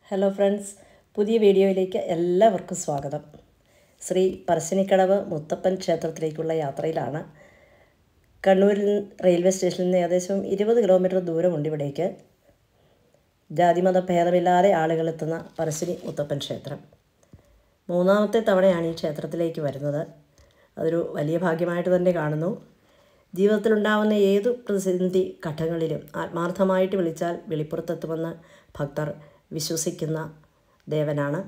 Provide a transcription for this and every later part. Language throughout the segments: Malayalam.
ഹലോ ഫ്രണ്ട്സ് പുതിയ വീഡിയോയിലേക്ക് എല്ലാവർക്കും സ്വാഗതം ശ്രീ പറശ്ശിനിക്കടവ് മുത്തപ്പൻ ക്ഷേത്രത്തിലേക്കുള്ള യാത്രയിലാണ് കണ്ണൂരിൽ റെയിൽവേ സ്റ്റേഷനിൽ നിന്ന് ഏകദേശം ഇരുപത് കിലോമീറ്റർ ദൂരമുണ്ട് ഇവിടേക്ക് ജാതിമത ഭേദമില്ലാതെ ആളുകൾ എത്തുന്ന പറശ്ശിനി മുത്തപ്പൻ ക്ഷേത്രം മൂന്നാമത്തെ തവണയാണ് ഈ ക്ഷേത്രത്തിലേക്ക് വരുന്നത് അതൊരു വലിയ ഭാഗ്യമായിട്ട് തന്നെ കാണുന്നു ജീവിതത്തിലുണ്ടാവുന്ന ഏതു പ്രതിസന്ധി ഘട്ടങ്ങളിലും ആത്മാർത്ഥമായിട്ട് വിളിച്ചാൽ വെളിപ്പുറത്തെത്തുമെന്ന് ഭക്തർ വിശ്വസിക്കുന്ന ദേവനാണ്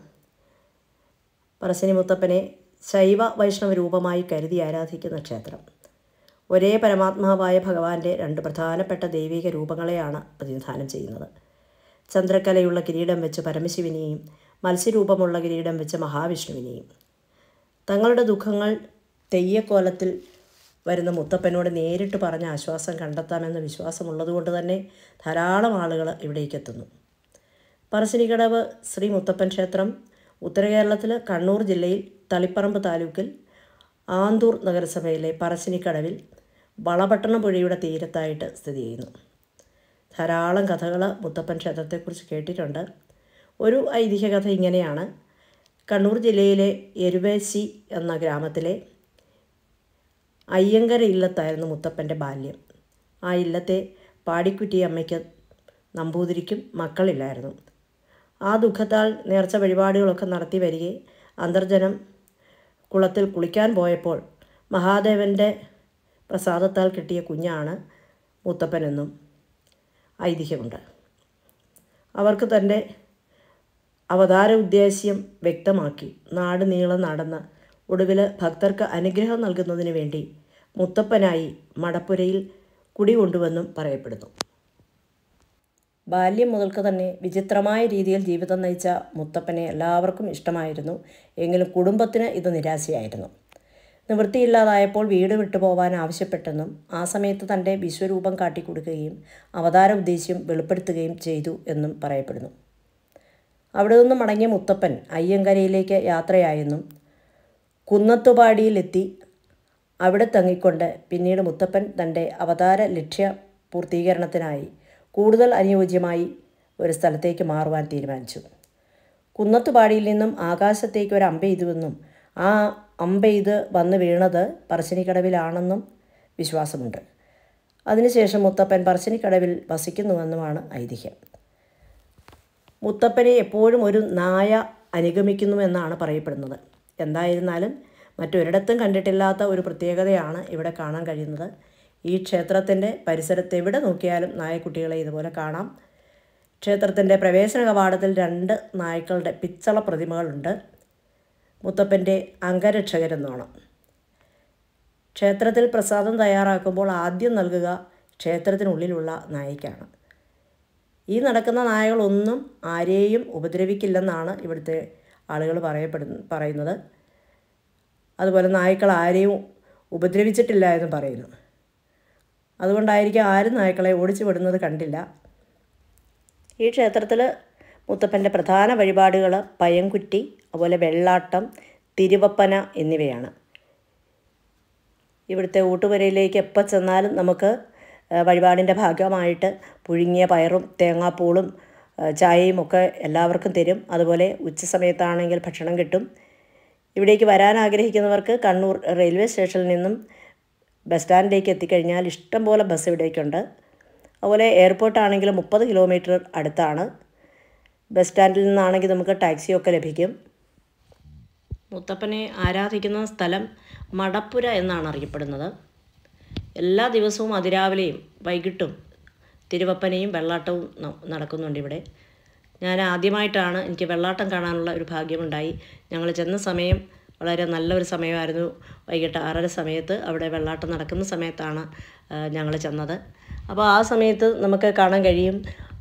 പറശ്ശിനി മുത്തപ്പനെ ശൈവ വൈഷ്ണവ രൂപമായി കരുതി ആരാധിക്കുന്ന ക്ഷേത്രം ഒരേ പരമാത്മാവായ ഭഗവാന്റെ രണ്ട് പ്രധാനപ്പെട്ട ദൈവിക രൂപങ്ങളെയാണ് പ്രതിനിധാനം ചെയ്യുന്നത് ചന്ദ്രക്കലയുള്ള കിരീടം വെച്ച് പരമശിവനെയും മത്സ്യരൂപമുള്ള കിരീടം വെച്ച് മഹാവിഷ്ണുവിനെയും തങ്ങളുടെ ദുഃഖങ്ങൾ തെയ്യക്കോലത്തിൽ വരുന്ന മുത്തപ്പനോട് നേരിട്ട് പറഞ്ഞ് ആശ്വാസം കണ്ടെത്താമെന്ന വിശ്വാസമുള്ളതുകൊണ്ട് തന്നെ ധാരാളം ആളുകൾ ഇവിടേക്ക് എത്തുന്നു പറശ്ശിനിക്കടവ് ശ്രീ മുത്തപ്പൻ ക്ഷേത്രം ഉത്തര കേരളത്തിൽ കണ്ണൂർ ജില്ലയിൽ തളിപ്പറമ്പ് താലൂക്കിൽ ആന്തൂർ നഗരസഭയിലെ പറശ്ശിനിക്കടവിൽ വളപട്ടണം പുഴയുടെ തീരത്തായിട്ട് സ്ഥിതി ചെയ്യുന്നു ധാരാളം കഥകൾ മുത്തപ്പൻ ക്ഷേത്രത്തെക്കുറിച്ച് കേട്ടിട്ടുണ്ട് ഒരു ഐതിഹ്യ കഥ ഇങ്ങനെയാണ് കണ്ണൂർ ജില്ലയിലെ എരുവേശി എന്ന ഗ്രാമത്തിലെ അയ്യങ്കര ഇല്ലത്തായിരുന്നു മുത്തപ്പൻ്റെ ബാല്യം ആ ഇല്ലത്തെ പാടിക്കുറ്റി അമ്മയ്ക്ക് നമ്പൂതിരിക്കും മക്കളില്ലായിരുന്നു ആ ദുഃഖത്താൽ നേർച്ച വഴിപാടുകളൊക്കെ നടത്തി വരികെ അന്തർജനം കുളത്തിൽ കുളിക്കാൻ പോയപ്പോൾ മഹാദേവൻ്റെ പ്രസാദത്താൽ കിട്ടിയ കുഞ്ഞാണ് മുത്തപ്പനെന്നും ഐതിഹ്യമുണ്ട് അവർക്ക് തൻ്റെ അവതാര ഉദ്ദേശ്യം വ്യക്തമാക്കി നാട് നീളം നടന്ന് ഒടുവിൽ ഭക്തർക്ക് അനുഗ്രഹം നൽകുന്നതിന് വേണ്ടി മുത്തപ്പനായി മടപ്പുരയിൽ കുടികൊണ്ടുവെന്നും പറയപ്പെടുന്നു ബാല്യം മുതൽക്ക് തന്നെ വിചിത്രമായ രീതിയിൽ ജീവിതം നയിച്ച മുത്തപ്പനെ എല്ലാവർക്കും ഇഷ്ടമായിരുന്നു എങ്കിലും കുടുംബത്തിന് ഇത് നിരാശയായിരുന്നു നിവൃത്തിയില്ലാതായപ്പോൾ വീട് വിട്ടുപോകാൻ ആവശ്യപ്പെട്ടെന്നും ആ സമയത്ത് തൻ്റെ വിശ്വരൂപം കാട്ടിക്കൊടുക്കുകയും അവതാര ഉദ്ദേശ്യം വെളിപ്പെടുത്തുകയും ചെയ്തു എന്നും പറയപ്പെടുന്നു അവിടെ നിന്നും മടങ്ങിയ മുത്തപ്പൻ അയ്യങ്കരയിലേക്ക് യാത്രയായെന്നും കുന്നത്തുപാടിയിലെത്തി അവിടെ തങ്ങിക്കൊണ്ട് പിന്നീട് മുത്തപ്പൻ തൻ്റെ അവതാര ലക്ഷ്യ പൂർത്തീകരണത്തിനായി കൂടുതൽ അനുയോജ്യമായി ഒരു സ്ഥലത്തേക്ക് മാറുവാൻ തീരുമാനിച്ചു കുന്നത്തുപാടിയിൽ നിന്നും ആകാശത്തേക്ക് ഒരു അമ്പെയ്തുവെന്നും ആ അമ്പെയ്ത് വന്ന് വീണത് പറശ്ശിനിക്കടവിലാണെന്നും വിശ്വാസമുണ്ട് അതിനുശേഷം മുത്തപ്പൻ പറശ്ശിനിക്കടവിൽ വസിക്കുന്നുവെന്നുമാണ് ഐതിഹ്യം മുത്തപ്പനെ എപ്പോഴും ഒരു നായ അനുഗമിക്കുന്നുവെന്നാണ് പറയപ്പെടുന്നത് എന്തായിരുന്നാലും മറ്റൊരിടത്തും കണ്ടിട്ടില്ലാത്ത ഒരു പ്രത്യേകതയാണ് ഇവിടെ കാണാൻ കഴിയുന്നത് ഈ ക്ഷേത്രത്തിൻ്റെ പരിസരത്ത് എവിടെ നോക്കിയാലും നായക്കുട്ടികളെ ഇതുപോലെ കാണാം ക്ഷേത്രത്തിൻ്റെ പ്രവേശന കവാടത്തിൽ രണ്ട് നായ്ക്കളുടെ പിച്ചള പ്രതിമകളുണ്ട് മുത്തപ്പൻ്റെ അംഗരക്ഷകരെന്നോണം ക്ഷേത്രത്തിൽ പ്രസാദം തയ്യാറാക്കുമ്പോൾ ആദ്യം നൽകുക ക്ഷേത്രത്തിനുള്ളിലുള്ള നായ്ക്കാണ് ഈ നടക്കുന്ന നായകളൊന്നും ആരെയും ഉപദ്രവിക്കില്ലെന്നാണ് ഇവിടുത്തെ ആളുകൾ പറയപ്പെടുന്ന പറയുന്നത് അതുപോലെ നായ്ക്കൾ ആരെയും ഉപദ്രവിച്ചിട്ടില്ല എന്ന് പറയുന്നു അതുകൊണ്ടായിരിക്കും ആരും നായ്ക്കളെ ഓടിച്ചു വിടുന്നത് കണ്ടില്ല ഈ ക്ഷേത്രത്തിൽ മുത്തപ്പൻ്റെ പ്രധാന വഴിപാടുകൾ പയംകുറ്റി അതുപോലെ വെള്ളാട്ടം തിരുവപ്പന എന്നിവയാണ് ഇവിടുത്തെ ഊട്ടുപുരയിലേക്ക് എപ്പോൾ ചെന്നാലും നമുക്ക് വഴിപാടിൻ്റെ ഭാഗമായിട്ട് പുഴുങ്ങിയ പയറും തേങ്ങാപ്പൂളും ചായയും ഒക്കെ എല്ലാവർക്കും തരും അതുപോലെ ഉച്ച സമയത്താണെങ്കിൽ ഭക്ഷണം കിട്ടും ഇവിടേക്ക് വരാൻ ആഗ്രഹിക്കുന്നവർക്ക് കണ്ണൂർ റെയിൽവേ സ്റ്റേഷനിൽ നിന്നും ബസ് സ്റ്റാൻഡിലേക്ക് എത്തിക്കഴിഞ്ഞാൽ ഇഷ്ടം പോലെ ബസ് ഇവിടേക്കുണ്ട് അതുപോലെ എയർപോർട്ടാണെങ്കിൽ മുപ്പത് കിലോമീറ്റർ അടുത്താണ് ബസ് സ്റ്റാൻഡിൽ നിന്നാണെങ്കിൽ നമുക്ക് ടാക്സിയൊക്കെ ലഭിക്കും മുത്തപ്പനെ ആരാധിക്കുന്ന സ്ഥലം മടപ്പുര എന്നാണ് അറിയപ്പെടുന്നത് എല്ലാ ദിവസവും അതിരാവിലെയും വൈകിട്ടും തിരുവപ്പനയും വെള്ളാട്ടവും നടക്കുന്നുണ്ട് ഇവിടെ ഞാൻ ആദ്യമായിട്ടാണ് എനിക്ക് വെള്ളാട്ടം കാണാനുള്ള ഒരു ഭാഗ്യമുണ്ടായി ഞങ്ങൾ ചെന്ന സമയം വളരെ നല്ലൊരു സമയമായിരുന്നു വൈകിട്ട് ആറര സമയത്ത് അവിടെ വെള്ളാട്ടം നടക്കുന്ന സമയത്താണ് ഞങ്ങൾ ചെന്നത് അപ്പോൾ ആ സമയത്ത് നമുക്ക് കാണാൻ കഴിയും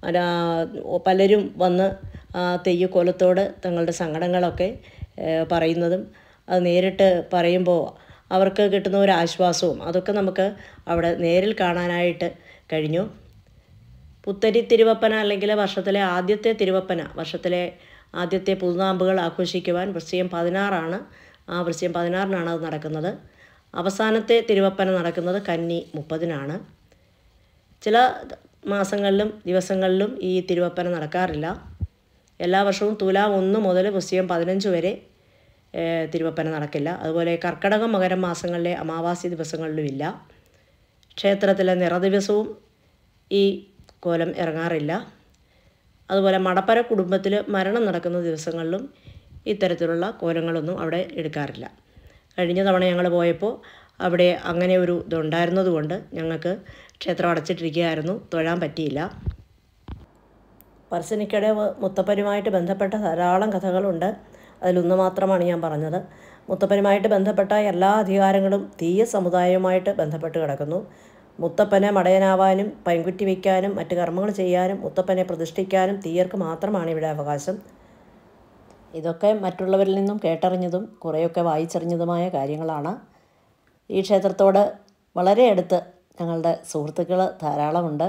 പലരും വന്ന് തെയ്യക്കോലത്തോട് തങ്ങളുടെ സങ്കടങ്ങളൊക്കെ പറയുന്നതും അത് നേരിട്ട് പറയുമ്പോൾ അവർക്ക് കിട്ടുന്ന ഒരു ആശ്വാസവും അതൊക്കെ നമുക്ക് അവിടെ നേരിൽ കാണാനായിട്ട് കഴിഞ്ഞു പുത്തരി തിരുവപ്പന അല്ലെങ്കിൽ വർഷത്തിലെ ആദ്യത്തെ തിരുവപ്പന വർഷത്തിലെ ആദ്യത്തെ പുതുനാമ്പുകൾ ആഘോഷിക്കുവാൻ വൃശ്ചികം പതിനാറാണ് ആ വൃശ്ചികം പതിനാറിനാണ് അത് നടക്കുന്നത് അവസാനത്തെ തിരുവപ്പന നടക്കുന്നത് കന്നി മുപ്പതിനാണ് ചില മാസങ്ങളിലും ദിവസങ്ങളിലും ഈ തിരുവപ്പന നടക്കാറില്ല എല്ലാ വർഷവും തുലാം ഒന്ന് മുതൽ വൃശ്ചികം പതിനഞ്ച് വരെ ഏഹ്, തിരുവപ്പന നടക്കില്ല അതുപോലെ കർക്കടകം മകരം മാസങ്ങളിലെ അമാവാസി ദിവസങ്ങളിലും ഇല്ല ക്ഷേത്രത്തിലെ നിറദിവസവും ഈ കോലം ഇറങ്ങാറില്ല അതുപോലെ മടപ്പര കുടുംബത്തിൽ മരണം നടക്കുന്ന ദിവസങ്ങളിലും ഇത്തരത്തിലുള്ള കോലങ്ങളൊന്നും അവിടെ എടുക്കാറില്ല കഴിഞ്ഞ തവണ ഞങ്ങൾ പോയപ്പോൾ അവിടെ അങ്ങനെ ഒരു ഇതുണ്ടായിരുന്നത് കൊണ്ട് ഞങ്ങൾക്ക് ക്ഷേത്രം അടച്ചിട്ടിരിക്കുകയായിരുന്നു തൊഴാൻ പറ്റിയില്ല പറശ്ശിനിക്കടവ് മുത്തപ്പനുമായിട്ട് ബന്ധപ്പെട്ട ധാരാളം കഥകളുണ്ട് അതിലൊന്ന് മാത്രമാണ് ഞാൻ പറഞ്ഞത് മുത്തപ്പനുമായിട്ട് ബന്ധപ്പെട്ട എല്ലാ അധികാരങ്ങളും തീയ സമുദായവുമായിട്ട് ബന്ധപ്പെട്ട് കിടക്കുന്നു മുത്തപ്പനെ മടയനാവാനും പൈൻകുറ്റി വയ്ക്കാനും മറ്റ് കർമ്മങ്ങൾ ചെയ്യാനും മുത്തപ്പനെ പ്രതിഷ്ഠിക്കാനും തീയർക്ക് മാത്രമാണ് ഇവിടെ അവകാശം ഇതൊക്കെ മറ്റുള്ളവരിൽ നിന്നും കേട്ടറിഞ്ഞതും കുറേയൊക്കെ വായിച്ചറിഞ്ഞതുമായ കാര്യങ്ങളാണ് ഈ ക്ഷേത്രത്തോട് വളരെ അടുത്ത് ഞങ്ങളുടെ സുഹൃത്തുക്കൾ ധാരാളമുണ്ട്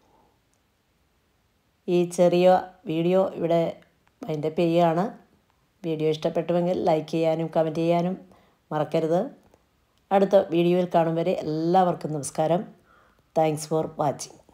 ഈ ചെറിയ വീഡിയോ ഇവിടെ വൈൻഡപ്പ് ചെയ്യുകയാണ് വീഡിയോ ഇഷ്ടപ്പെട്ടുവെങ്കിൽ ലൈക്ക് ചെയ്യാനും കമൻറ്റ് ചെയ്യാനും മറക്കരുത് അടുത്ത വീഡിയോയിൽ കാണും വരെ എല്ലാവർക്കും നമസ്കാരം താങ്ക്സ് ഫോർ വാച്ചിങ്